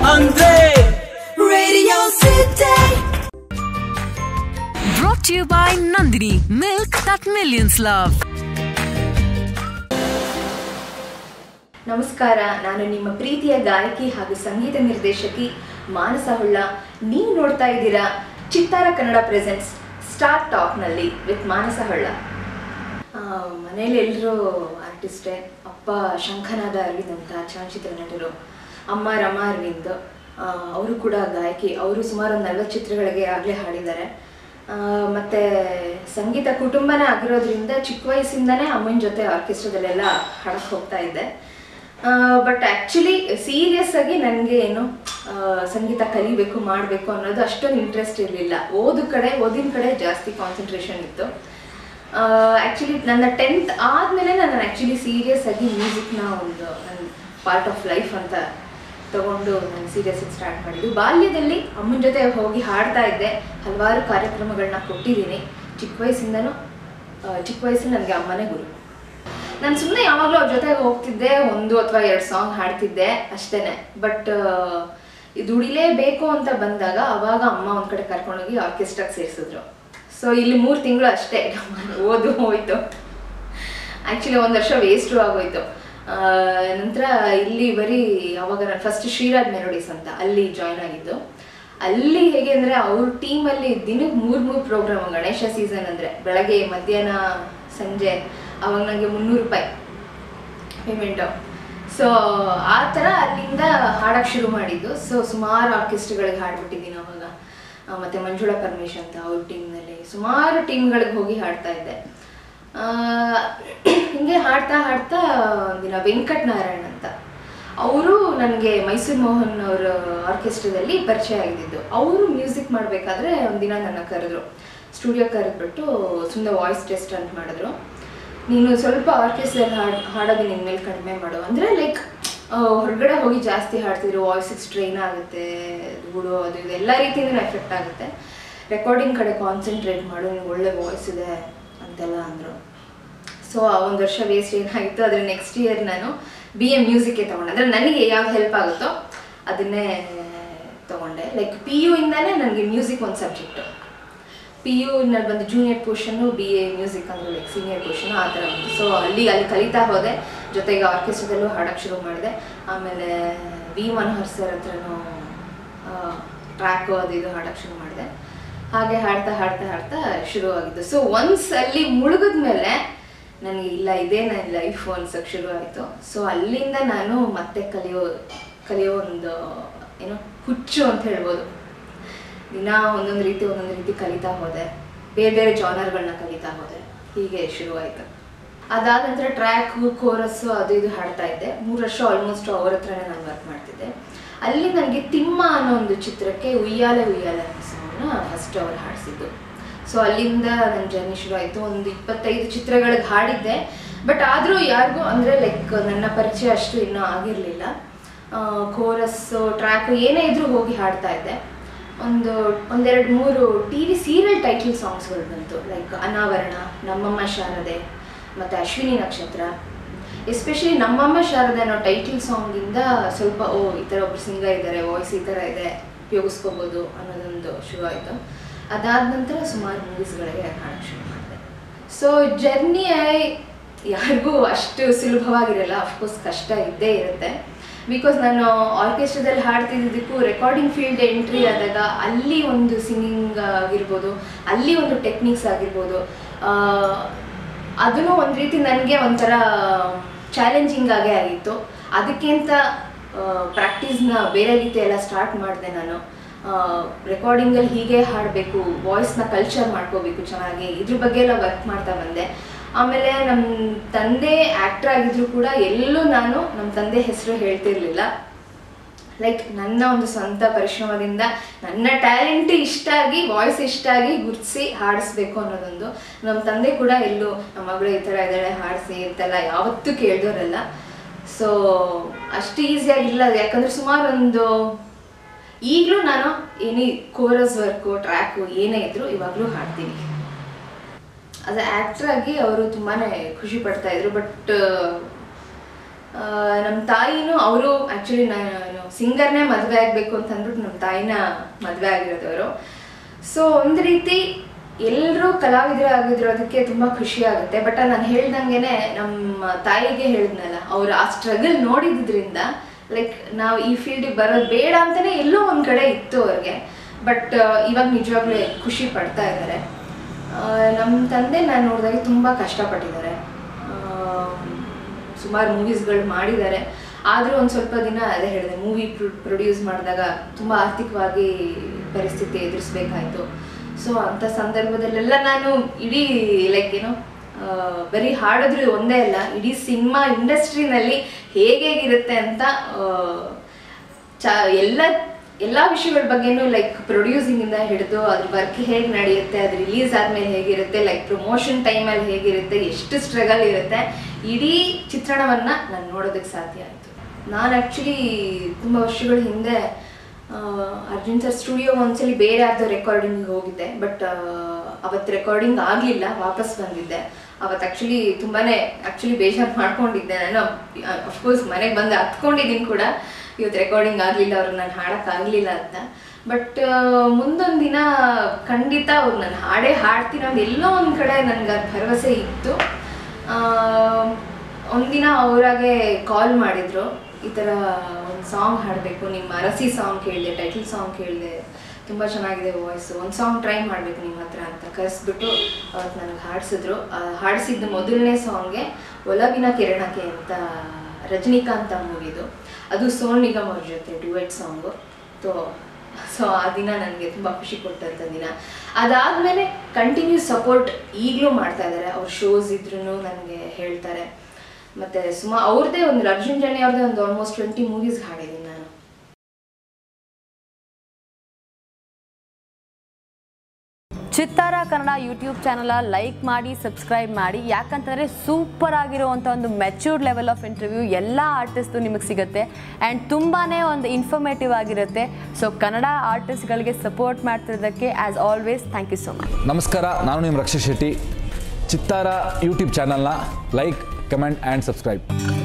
ಅಂದ್ರೆ Radio City. Brought to you by Nandini, milk that millions love. ನಮಸ್ಕಾರ ನಾನು ನಿಮ್ಮ ಪ್ರೀತಿಯ ಗಾಯಕಿ ಹಾಗೂ ಸಂಗೀತ ನಿರ್ದೇಶಕಿ ಮಾನಸ ಹುಳ್ಳ ನೀವು ನೋಡ್ತಾ ಇದ್ದೀರಾ ಚಿತ್ತಾರ ಕನ್ನಡ ಪ್ರೆಸೆಂಟ್ಸ್ ಸ್ಟಾರ್ ಟಾಕ್ನಲ್ಲಿ ವಿತ್ ಮಾನಸ ಹೊಳ್ಳ ಮನೇಲಿ ಎಲ್ಲರೂ ಆರ್ಟಿಸ್ಟೇ ಅಪ್ಪ ಶಂಖನಾದ ಅರವಿಂದ್ ಅಂತ ಚಲನಚಿತ್ರ ನಟರು ಅಮ್ಮ ರಮಾ ಅರವಿಂದ್ ಅವರು ಕೂಡ ಗಾಯಕಿ ಅವರು ಸುಮಾರು ಒಂದು ನಲ್ವತ್ತು ಚಿತ್ರಗಳಿಗೆ ಆಗಲೇ ಹಾಡಿದ್ದಾರೆ ಆ, ಮತ್ತೆ ಸಂಗೀತ ಕುಟುಂಬನೇ ಆಗಿರೋದ್ರಿಂದ ಚಿಕ್ಕ ವಯಸ್ಸಿಂದನೇ ಅಮ್ಮನ ಜೊತೆ ಆರ್ಕೆಸ್ಟ್ರಾದಲ್ಲೆಲ್ಲ ಹಾಡಕ್ಕೆ ಹೋಗ್ತಾ ಇದ್ದೆ ಬಟ್ ಆ್ಯಕ್ಚುಲಿ ಸೀರಿಯಸ್ ಆಗಿ ನನಗೆ ಏನು ಆ, ಸಂಗೀತ ಕಲಿಬೇಕು ಮಾಡಬೇಕು ಅನ್ನೋದು ಅಷ್ಟೊಂದು ಇಂಟ್ರೆಸ್ಟ್ ಇರಲಿಲ್ಲ ಓದು ಕಡೆ ಓದಿನ ಕಡೆ ಜಾಸ್ತಿ ಕಾನ್ಸಂಟ್ರೇಷನ್ ಇತ್ತು ಆ್ಯಕ್ಚುಲಿ ನನ್ನ ಟೆಂತ್ ಆದಮೇಲೆ ನಾನು ಆ್ಯಕ್ಚುಲಿ ಸೀರಿಯಸ್ ಆಗಿ ಮ್ಯೂಸಿಕ್ನ ಒಂದು ನನ್ನ ಪಾರ್ಟ್ ಆಫ್ ಲೈಫ್ ಅಂತ ತಗೊಂಡು ನಾನು ಸೀರಿಯಸ್ ಸ್ಟಾರ್ಟ್ ಮಾಡಿದ್ದು ಬಾಲ್ಯದಲ್ಲಿ ಅಮ್ಮನ ಜೊತೆ ಹೋಗಿ ಹಾಡ್ತಾ ಇದ್ದೆ ಹಲವಾರು ಕಾರ್ಯಕ್ರಮಗಳನ್ನ ಕೊಟ್ಟಿದ್ದೀನಿ ಚಿಕ್ಕ ವಯಸ್ಸಿಂದನೂ ಆ, ಚಿಕ್ಕ ವಯಸ್ಸಲ್ಲಿ ನನಗೆ ಅಮ್ಮನೇ ಗುರು ನಾನು ಸುಮ್ಮನೆ ಯಾವಾಗಲೂ ಅವ್ರ ಜೊತೆ ಹೋಗ್ತಿದ್ದೆ ಒಂದು ಅಥವಾ ಎರಡು ಸಾಂಗ್ ಹಾಡ್ತಿದ್ದೆ ಅಷ್ಟೇನೆ ಬಟ್ ದುಡಿಲೇಬೇಕು ಅಂತ ಬಂದಾಗ ಅವಾಗ ಅಮ್ಮ ಒಂದ್ ಕಡೆ ಕರ್ಕೊಂಡೋಗಿ ಆರ್ಕೆಸ್ಟ್ರಾಗೆ ಸೇರಿಸಿದ್ರು ಸೊ ಇಲ್ಲಿ ಮೂರು ತಿಂಗಳು ಅಷ್ಟೇ ಓದು ಹೋಯ್ತು ಆ್ಯಕ್ಚುಲಿ ಒಂದು ವರ್ಷ ವೇಸ್ಟು ಆಗೋಯ್ತು ಆ, ನಂತರ ಇಲ್ಲಿ ಬರೀ ಅವಾಗ ನಾನು ಫಸ್ಟ್ ಶ್ರೀರಾಜ್ ಮೆಲೋಡಿಸ್ ಅಂತ ಅಲ್ಲಿ ಜಾಯ್ನ್ ಆಗಿದ್ದು ಅಲ್ಲಿ ಹೇಗೆ ಅಂದರೆ ಅವ್ರ ಟೀಮಲ್ಲಿ ದಿನಕ್ಕೆ ಮೂರು ಮೂರು ಪ್ರೋಗ್ರಾಮ್ ಗಣೇಶ ಸೀಸನ್ ಅಂದರೆ ಬೆಳಗ್ಗೆ ಮಧ್ಯಾಹ್ನ ಸಂಜೆ ಅವಾಗ ನನಗೆ ಮುನ್ನೂರು ರೂಪಾಯಿ ಪೇಮೆಂಟು ಸೊ ಆ ಥರ ಅಲ್ಲಿಂದ ಹಾಡಕ್ಕೆ ಶುರು ಮಾಡಿದ್ದು ಸೊ ಸುಮಾರು ಆರ್ಕೆಸ್ಟ್ರಾಗಳಿಗೆ ಹಾಡ್ಬಿಟ್ಟಿದ್ದೀನಿ ಅವಾಗ ಆ, ಮತ್ತೆ ಮಂಜುಳಾ ಪರಮೇಶ್ ಅಂತ ಅವ್ರ ಟೀಮ್ನಲ್ಲಿ ಸುಮಾರು ಟೀಮ್ಗಳಿಗೆ ಹೋಗಿ ಹಾಡ್ತಾ ಇದ್ದೆ ಆ, ಹಿಂಗೆ ಹಾಡ್ತಾ ಹಾಡ್ತಾ ಒಂದಿನ ವೆಂಕಟ್ ನಾರಾಯಣ್ ಅಂತ ಅವರು ನನಗೆ ಮೈಸೂರು ಮೋಹನ್ ಅವರ ಆರ್ಕೆಸ್ಟ್ರಾದಲ್ಲಿ ಪರಿಚಯ ಆಗಿದ್ದು ಅವರು ಮ್ಯೂಸಿಕ್ ಮಾಡಬೇಕಾದ್ರೆ ಒಂದಿನ ನನ್ನ ಕರೆದ್ರು ಸ್ಟುಡಿಯೋ ಕರೆದ್ಬಿಟ್ಟು ಸುಮ್ಮನೆ ವಾಯ್ಸ್ ಟೆಸ್ಟ್ ಅಂತ ಮಾಡಿದ್ರು ನೀನು ಸ್ವಲ್ಪ ಆರ್ಕೆಸ್ಟ್ರಲ್ಲಿ ಹಾಡ್ ಹಾಡೋದು ನಿನ್ನ ಮೇಲೆ ಕಡಿಮೆ ಮಾಡು ಅಂದರೆ ಲೈಕ್ ಹೊರಗಡೆ ಹೋಗಿ ಜಾಸ್ತಿ ಹಾಡ್ತಿದ್ರು ವಾಯ್ಸಿಗೆ ಸ್ಟ್ರೈನ್ ಆಗುತ್ತೆ ಗುಡು ಅದು ಇದು ಎಲ್ಲ ರೀತಿಯಿಂದ ಎಫೆಕ್ಟ್ ಆಗುತ್ತೆ ರೆಕಾರ್ಡಿಂಗ್ ಕಡೆ ಕಾನ್ಸಂಟ್ರೇಟ್ ಮಾಡು ನಿನ್ಗೆ ಒಳ್ಳೆ ವಾಯ್ಸ್ ಇದೆ ಅಂತೆಲ್ಲ ಅಂದರು ಸೊ ಆ ಒಂದು ವರ್ಷ ವೇಸ್ಟ್ ಏನಾಗಿತ್ತು ಅದ್ರ ನೆಕ್ಸ್ಟ್ ಇಯರ್ ನಾನು ಬಿ ಎ ಮ್ಯೂಸಿಕ್ಗೆ ತೊಗೊಂಡೆ ಅಂದರೆ ನನಗೆ ಯಾವ್ದು ಹೆಲ್ಪ್ ಆಗುತ್ತೋ ಅದನ್ನೇ ತೊಗೊಂಡೆ ಲೈಕ್ ಪಿ ಯು ಇಂದಾನೇ ನನಗೆ ಮ್ಯೂಸಿಕ್ ಒಂದು ಸಬ್ಜೆಕ್ಟು ಪಿ ಯು ನಲ್ಲಿ ಬಂದು ಜೂನಿಯರ್ ಪೋರ್ಷನ್ನು ಬಿ ಎ ಮ್ಯೂಸಿಕ್ ಅಂದ್ರೆ ಲೈಕ್ ಸೀನಿಯರ್ ಪೋರ್ಷನ್ ಆ ಥರ ಬಂತು ಸೊ ಅಲ್ಲಿ ಅಲ್ಲಿ ಕಲಿತಾ ಹೋದೆ ಜೊತೆಗೆ ಆರ್ಕೆಸ್ಟ್ರಾದಲ್ಲೂ ಹಾಡಕ್ಕೆ ಶುರು ಮಾಡಿದೆ ಆಮೇಲೆ ವಿ ಮನೋಹರ್ ಸರ್ ಹತ್ರನೂ ಟ್ರ್ಯಾಕು ಅದು ಇದು ಹಾಡಕ್ಕೆ ಶುರು ಮಾಡಿದೆ ಹಾಗೆ ಹಾಡ್ತಾ ಹಾಡ್ತಾ ಹಾಡ್ತಾ ಶುರುವಾಗಿದ್ದು ಸೊ ಒನ್ಸ್ ಅಲ್ಲಿ ಮುಳುಗಿದ ಮೇಲೆ ನನಗೆ ಇಲ್ಲ ಇದೇ ನನ್ನ ಲೈಫ್ ಅನ್ಸೋಕ್ಕೆ ಶುರು ಆಯಿತು ಸೊ ಅಲ್ಲಿಂದ ನಾನು ಮತ್ತೆ ಕಲಿಯೋ ಕಲಿಯೋ ಒಂದು ಏನೋ ಹುಚ್ಚು ಅಂತ ಹೇಳ್ಬೋದು ದಿನ ಒಂದೊಂದು ರೀತಿ ಒಂದೊಂದು ರೀತಿ ಕಲಿತಾ ಹೋದೆ ಬೇರೆ ಬೇರೆ ಜಾನರ್ಗಳನ್ನ ಕಲಿತಾ ಹೋದೆ ಹೀಗೆ ಶುರುವಾಯಿತು ಅದಾದ ನಂತರ ಟ್ರ್ಯಾಕ್ ಕೋರಸ್ಸು ಅದು ಇದು ಹಾಡ್ತಾ ಇದ್ದೆ ಮೂರು ವರ್ಷ ಆಲ್ಮೋಸ್ಟ್ ಅವ್ರ ಹತ್ರನೇ ನಾನು ವರ್ಕ್ ಮಾಡ್ತಿದ್ದೆ ಅಲ್ಲಿ ನನಗೆ ತಿಮ್ಮ ಅನ್ನೋ ಒಂದು ಚಿತ್ರಕ್ಕೆ ಉಯ್ಯಾಲೆ ಉಯ್ಯಾಲೆ ಅನ್ನೋ ಸಾಂಗ್ನ ಫಸ್ಟ್ ಅವ್ರು ಹಾಡಿಸಿದ್ದು ಸೊ ಅಲ್ಲಿಂದ ನನ್ನ ಜರ್ನಿ ಶುರು ಆಯಿತು ಒಂದು ಇಪ್ಪತ್ತೈದು ಚಿತ್ರಗಳಿಗೆ ಹಾಡಿದ್ದೆ ಬಟ್ ಆದರೂ ಯಾರಿಗೂ ಅಂದರೆ ಲೈಕ್ ನನ್ನ ಪರಿಚಯ ಅಷ್ಟು ಇನ್ನೂ ಆಗಿರಲಿಲ್ಲ ಕೋರಸ್ಸು ಟ್ರ್ಯಾಕ್ ಏನೇ ಇದ್ರೂ ಹೋಗಿ ಹಾಡ್ತಾ ಇದ್ದೆ ಒಂದು ಒಂದೆರಡು ಮೂರು ಟಿ ವಿ ಸೀರಿಯಲ್ ಟೈಟಲ್ ಸಾಂಗ್ಸ್ಗಳು ಬಂತು ಲೈಕ್ ಅನಾವರಣ ನಮ್ಮಮ್ಮ ಶಾರದೆ ಮತ್ತು ಅಶ್ವಿನಿ ನಕ್ಷತ್ರ ಎಸ್ಪೆಷಲಿ ನಮ್ಮಮ್ಮ ಶಾರದೆ ಅನ್ನೋ ಟೈಟಲ್ ಸಾಂಗಿಂದ ಸ್ವಲ್ಪ ಓ ಈ ಥರ ಒಬ್ರು ಸಿಂಗರ್ ಇದ್ದಾರೆ ವಾಯ್ಸ್ ಈ ಥರ ಇದೆ ಉಪಯೋಗಿಸ್ಕೋಬೋದು ಅನ್ನೋದೊಂದು ಶುರು ಆಯಿತು ಅದಾದ ನಂತರ ಸುಮಾರು ಮೂವೀಸ್ಗಳಿಗೆ ಹಾಡೋಕ್ಕೆ ಶುರು ಮಾಡಿದೆ ಸೊ ಜರ್ನಿ ಯಾರಿಗೂ ಅಷ್ಟು ಸುಲಭವಾಗಿರಲ್ಲ ಅಫ್ಕೋರ್ಸ್ ಕಷ್ಟ ಇದ್ದೇ ಇರುತ್ತೆ ಬಿಕಾಸ್ ನಾನು ಆರ್ಕೆಸ್ಟ್ರಾದಲ್ಲಿ ಹಾಡ್ತಿದ್ದಕ್ಕೂ ರೆಕಾರ್ಡಿಂಗ್ ಫೀಲ್ಡ್ ಎಂಟ್ರಿ ಆದಾಗ ಅಲ್ಲಿ ಒಂದು ಸಿಂಗಿಂಗ್ ಆಗಿರ್ಬೋದು ಅಲ್ಲಿ ಒಂದು ಟೆಕ್ನಿಕ್ಸ್ ಆಗಿರ್ಬೋದು ಅದನ್ನು ಒಂದು ರೀತಿ ನನಗೆ ಒಂಥರ ಚಾಲೆಂಜಿಂಗ್ ಆಗೇ ಆಗಿತ್ತು ಅದಕ್ಕಿಂತ ಪ್ರಾಕ್ಟೀಸ್ನ ಬೇರೆ ರೀತಿ ಎಲ್ಲ ಸ್ಟಾರ್ಟ್ ಮಾಡಿದೆ ನಾನು ರೆಕಾರ್ಡಿಂಗಲ್ಲಿ ಹೀಗೆ ಹಾಡಬೇಕು ವಾಯ್ಸ್ನ ಕಲ್ಚರ್ ಮಾಡ್ಕೋಬೇಕು ಚೆನ್ನಾಗಿ ಇದ್ರ ಬಗ್ಗೆ ಎಲ್ಲ ವರ್ಕ್ ಮಾಡ್ತಾ ಬಂದೆ ಆಮೇಲೆ ನಮ್ಮ ತಂದೆ ಆ್ಯಕ್ಟ್ರ್ ಆಗಿದ್ರು ಕೂಡ ಎಲ್ಲೂ ನಾನು ನಮ್ಮ ತಂದೆ ಹೆಸರು ಹೇಳ್ತಿರ್ಲಿಲ್ಲ ಲೈಕ್ ನನ್ನ ಒಂದು ಸ್ವಂತ ಪರಿಶ್ರಮದಿಂದ ನನ್ನ ಟ್ಯಾಲೆಂಟ್ ಇಷ್ಟ ಆಗಿ ವಾಯ್ಸ್ ಇಷ್ಟ ಆಗಿ ಗುರ್ತಿಸಿ ಹಾಡಿಸ್ಬೇಕು ಅನ್ನೋದೊಂದು ನಮ್ಮ ತಂದೆ ಕೂಡ ಎಲ್ಲೂ ನಮ್ಮ ಮಗಳು ಈ ಥರ ಇದ್ದಾಳೆ ಹಾಡಿಸಿ ಅಂತೆಲ್ಲ ಯಾವತ್ತೂ ಕೇಳಿದವರಲ್ಲ ಸೊ ಅಷ್ಟು ಈಸಿಯಾಗಿಲ್ಲ ಅದು ಯಾಕಂದ್ರೆ ಸುಮಾರು ಒಂದು ಈಗಲೂ ನಾನು ಏನೇ ಕೋರಸ್ ವರ್ಕು ಟ್ರ್ಯಾಕು ಏನೇ ಇದ್ರು ಇವಾಗಲೂ ಹಾಡ್ತೀನಿ ಆಸ್ ಅ ಆ್ಯಕ್ಟ್ರ್ ಆಗಿ ಅವರು ತುಂಬಾ ಖುಷಿ ಪಡ್ತಾ ಇದ್ರು ಬಟ್ ನಮ್ಮ ತಾಯಿನೂ ಅವರು ಆ್ಯಕ್ಚುಲಿ ನಾನು ಸಿಂಗರ್ನೇ ಮದುವೆ ಆಗಬೇಕು ಅಂತ ಅಂದ್ಬಿಟ್ಟು ನಮ್ಮ ತಾಯಿನ ಮದುವೆ ಆಗಿರೋದವರು ಸೊ ಒಂದು ರೀತಿ ಎಲ್ಲರೂ ಕಲಾವಿದರು ಆಗಿರೋದಕ್ಕೆ ತುಂಬ ಖುಷಿ ಆಗುತ್ತೆ ಬಟ್ ನಾನು ಹೇಳ್ದಂಗೆನೆ ನಮ್ಮ ತಾಯಿಗೆ ಹೇಳಿದ್ನಲ್ಲ ಅವ್ರು ಆ ಸ್ಟ್ರಗಲ್ ನೋಡಿದ್ರಿಂದ ಲೈಕ್ ನಾವು ಈ ಫೀಲ್ಡಿಗೆ ಬರೋದು ಬೇಡ ಅಂತಲೇ ಎಲ್ಲೋ ಒಂದು ಕಡೆ ಇತ್ತು ಅವ್ರಿಗೆ ಬಟ್ ಇವಾಗ ನಿಜವಾಗ್ಲೂ ಖುಷಿ ಪಡ್ತಾ ಇದ್ದಾರೆ ನಮ್ಮ ತಂದೆ ನಾನು ನೋಡಿದಾಗ ತುಂಬ ಕಷ್ಟಪಟ್ಟಿದ್ದಾರೆ ಸುಮಾರು ಮೂವೀಸ್ಗಳು ಮಾಡಿದ್ದಾರೆ ಆದರೂ ಒಂದು ಸ್ವಲ್ಪ ದಿನ ಅದೇ ಹೇಳಿದೆ ಮೂವಿ ಪ್ರೊಡ್ಯೂಸ್ ಮಾಡಿದಾಗ ತುಂಬ ಆರ್ಥಿಕವಾಗಿ ಪರಿಸ್ಥಿತಿ ಎದುರಿಸ್ಬೇಕಾಯ್ತು ಸೊ ಅಂಥ ಸಂದರ್ಭದಲ್ಲೆಲ್ಲ ನಾನು ಇಡೀ ಲೈಕ್ ಏನೋ ಆ, ಬರೀ ಹಾಡೋದ್ರೆ ಒಂದೇ ಅಲ್ಲ ಇಡೀ ಸಿನಿಮಾ ಇಂಡಸ್ಟ್ರಿನಲ್ಲಿ ಹೇಗೇಗಿರುತ್ತೆ ಅಂತ ಆ, ಚ ಎಲ್ಲ ಎಲ್ಲ ವಿಷಯಗಳ ಬಗ್ಗೆನೂ ಲೈಕ್ ಪ್ರೊಡ್ಯೂಸಿಂಗಿಂದ ಹಿಡಿದು ಅದ್ರ ವರ್ಕ್ ಹೇಗೆ ನಡೆಯುತ್ತೆ ಅದು ರಿಲೀಸ್ ಆದಮೇಲೆ ಹೇಗಿರುತ್ತೆ ಲೈಕ್ ಪ್ರಮೋಷನ್ ಟೈಮಲ್ಲಿ ಹೇಗಿರುತ್ತೆ ಎಷ್ಟು ಸ್ಟ್ರಗಲ್ ಇರುತ್ತೆ ಇಡೀ ಚಿತ್ರಣವನ್ನು ನಾನು ನೋಡೋದಕ್ಕೆ ಸಾಧ್ಯ ಆಯಿತು ನಾನು ಆ್ಯಕ್ಚುಲಿ ತುಂಬ ವರ್ಷಗಳ ಹಿಂದೆ ಆ, ಅರ್ಜುನ್ ಸರ್ ಸ್ಟುಡಿಯೋ ಒಂದ್ಸಲಿ ಬೇರೆ ಯಾರ್ದೋ ರೆಕಾರ್ಡಿಂಗ್ ಹೋಗಿದ್ದೆ ಬಟ್ ಅವತ್ತು ರೆಕಾರ್ಡಿಂಗ್ ಆಗಲಿಲ್ಲ ವಾಪಸ್ ಬಂದಿದ್ದೆ ಅವತ್ತು ಆ್ಯಕ್ಚುಲಿ ತುಂಬಾ ಆ್ಯಕ್ಚುಲಿ ಬೇಜಾರು ಮಾಡ್ಕೊಂಡಿದ್ದೆ ನಾನು ಅಫ್ಕೋರ್ಸ್ ಮನೆಗೆ ಬಂದು ಹತ್ಕೊಂಡಿದ್ದೀನಿ ಕೂಡ ಇವತ್ತು ರೆಕಾರ್ಡಿಂಗ್ ಆಗಲಿಲ್ಲ ಅವ್ರಿಗೆ ನಾನು ಹಾಡೋಕ್ಕಾಗಲಿಲ್ಲ ಅಂತ ಬಟ್ ಮುಂದೊಂದು ದಿನ ಖಂಡಿತ ಅವ್ರು ನಾನು ಹಾಡೇ ಹಾಡ್ತೀನಿ ಅಂತ ಎಲ್ಲೋ ಒಂದು ಕಡೆ ನನಗೆ ಅದು ಭರವಸೆ ಇತ್ತು ಆ, ಒಂದಿನ ಅವರಾಗೆ ಕಾಲ್ ಮಾಡಿದ್ರು ಈ ಥರ ಒಂದು ಸಾಂಗ್ ಹಾಡಬೇಕು ನಿಮ್ಮ ಅರಸಿ ಸಾಂಗ್ ಕೇಳಿದೆ ಟೈಟಲ್ ಸಾಂಗ್ ಕೇಳಿದೆ ತುಂಬ ಚೆನ್ನಾಗಿದೆ ವಾಯ್ಸು ಒಂದು ಸಾಂಗ್ ಟ್ರೈ ಮಾಡಬೇಕು ನಿಮ್ಮ ಹತ್ರ ಅಂತ ಕರೆಸ್ಬಿಟ್ಟು ಅವತ್ತು ನನಗೆ ಹಾಡಿಸಿದ್ರು ಹಾಡಿಸಿದ್ದು ಮೊದಲನೇ ಸಾಂಗ್ಗೆ ಒಲವಿನ ಕಿರಣಕ್ಕೆ ಅಂತ ರಜನಿಕಾಂತ ಮೂವಿದು ಅದು ಸೋನ್ ನಿಗಮ್ ಅವ್ರ ಜೊತೆ ಡ್ಯುಯೆಟ್ ಸಾಂಗು ತೋ ಸೊ ಆ ದಿನ ನನಗೆ ತುಂಬ ಖುಷಿ ಕೊಟ್ಟಂಥ ದಿನ ಅದಾದಮೇಲೆ ಕಂಟಿನ್ಯೂ ಸಪೋರ್ಟ್ ಈಗಲೂ ಮಾಡ್ತಾ ಇದ್ದಾರೆ ಅವ್ರ ಶೋಸ್ ಇದ್ರೂ ನನಗೆ ಹೇಳ್ತಾರೆ ಮತ್ತು ಸುಮಾ ಅವ್ರದ್ದೇ ಒಂದು ಅರ್ಜುನ್ ಜನಿ ಅವ್ರದ್ದೇ ಒಂದು ಆಲ್ಮೋಸ್ಟ್ ಟ್ವೆಂಟಿ ಮೂವೀಸ್ ಹಾಡಿದ್ದೀನಿ ನಾನು Chittara Kannada YouTube channel like ಮಾಡಿ ಸಬ್ಸ್ಕ್ರೈಬ್ ಮಾಡಿ ಯಾಕಂತಂದರೆ ಸೂಪರ್ ಆಗಿರುವಂಥ ಒಂದು ಮೆಚ್ಯೂರ್ಡ್ ಲೆವೆಲ್ ಆಫ್ ಇಂಟರ್ವ್ಯೂ ಎಲ್ಲ ಆರ್ಟಿಸ್ಟು ನಿಮಗೆ ಸಿಗುತ್ತೆ ಆ್ಯಂಡ್ ತುಂಬಾ ಒಂದು ಇನ್ಫಾರ್ಮೇಟಿವ್ ಆಗಿರುತ್ತೆ ಸೊ ಕನ್ನಡ ಆರ್ಟಿಸ್ಟ್ಗಳಿಗೆ ಸಪೋರ್ಟ್ ಮಾಡ್ತಿರೋದಕ್ಕೆ as always thank you so much ನಮಸ್ಕಾರ ನಾನು ನಿಮ್ಮ ರಕ್ಷಿತ್ ಶೆಟ್ಟಿ ಚಿತ್ತಾರ ಯೂಟ್ಯೂಬ್ ಚಾನಲ್ನ ಲೈಕ್ ಕಮೆಂಟ್ ಆ್ಯಂಡ್ ಸಬ್ಸ್ಕ್ರೈಬ್